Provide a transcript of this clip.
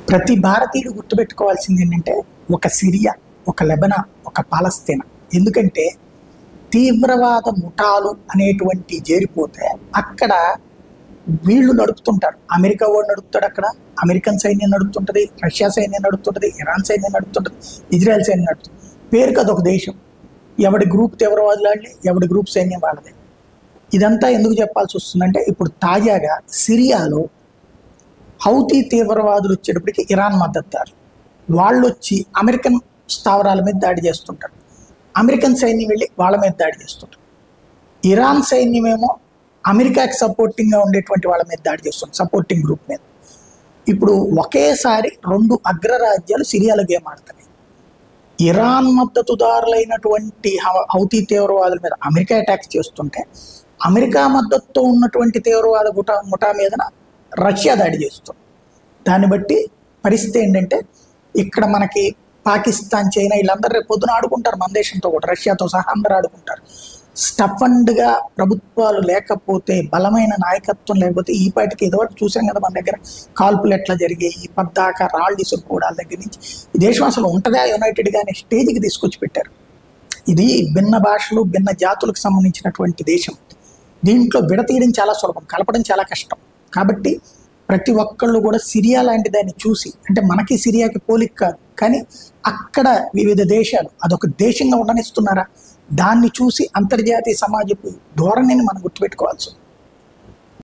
ప్రతి భారతీయుడు గుర్తుపెట్టుకోవాల్సింది ఏంటంటే ఒక సిరియా ఒక లెబనా ఒక పాలస్తీనా ఎందుకంటే తీవ్రవాద ముఠాలు అనేటువంటి చేరిపోతే అక్కడ వీళ్ళు నడుపుతుంటారు అమెరికా వాడు నడుపుతాడు అక్కడ అమెరికన్ సైన్యం నడుపుతుంటది రష్యా సైన్యం నడుపుతుంటది ఇరాన్ సైన్యం నడుపుతుంటది ఇజ్రాయెల్ సైన్యం నడుపుతుంది పేరుకి అదొక దేశం ఎవడి గ్రూప్ తీవ్రవాదులు వాళ్ళే ఎవడి గ్రూప్ సైన్యం వాళ్ళదే ఇదంతా ఎందుకు చెప్పాల్సి వస్తుందంటే ఇప్పుడు తాజాగా సిరియాలో హౌతీ తీవ్రవాదులు వచ్చేటప్పటికి ఇరాన్ మద్దతుదారు వాళ్ళు వచ్చి అమెరికన్ స్థావరాల మీద దాడి చేస్తుంటారు అమెరికన్ సైన్యం వెళ్ళి వాళ్ళ మీద దాడి చేస్తుంటారు ఇరాన్ సైన్యమేమో అమెరికాకి సపోర్టింగ్గా ఉండేటువంటి వాళ్ళ మీద దాడి చేస్తుంది సపోర్టింగ్ గ్రూప్ మీద ఇప్పుడు ఒకేసారి రెండు అగ్రరాజ్యాలు సిరియాలో గేమ్ ఆడుతున్నాయి ఇరాన్ మద్దతుదారులైనటువంటి హౌ- హౌతీ తీవ్రవాదుల మీద అమెరికా అటాక్స్ చేస్తుంటే అమెరికా మద్దతుతో ఉన్నటువంటి తీవ్రవాద ముఠా ముఠా మీద రష్యా దాడి చేస్తుంది దాన్ని బట్టి పరిస్థితి ఏంటంటే ఇక్కడ మనకి పాకిస్తాన్ చైనా వీళ్ళందరూ రేపు పొద్దున ఆడుకుంటారు మన దేశంతో కూడా రష్యాతో సహా అందరూ ఆడుకుంటారు స్టఫండ్గా ప్రభుత్వాలు లేకపోతే బలమైన నాయకత్వం లేకపోతే ఈ పాటికి ఏదో ఒకటి చూసాం కదా మన దగ్గర కాల్పులు ఎట్లా జరిగాయి పద్దాక రాళ్ళు ఇసుక్కోవడాల దగ్గర నుంచి ఈ దేశం అసలు ఉంటుందా యునైటెడ్గా అనే స్టేజ్కి తీసుకొచ్చి పెట్టారు ఇది భిన్న భాషలు భిన్న జాతులకు సంబంధించినటువంటి దేశం దీంట్లో విడతీయడం చాలా సులభం కలపడం చాలా కష్టం కాబట్టి ప్రతి ఒక్కళ్ళు కూడా సిరియా లాంటి దాన్ని చూసి అంటే మనకి సిరియాకి పోలిక కాదు కానీ అక్కడ వివిధ దేశాలు అదొక దేశంగా ఉండనిస్తున్నారా దాన్ని చూసి అంతర్జాతీయ సమాజపు ధోరణిని మనం గుర్తుపెట్టుకోవాల్సి ఉంది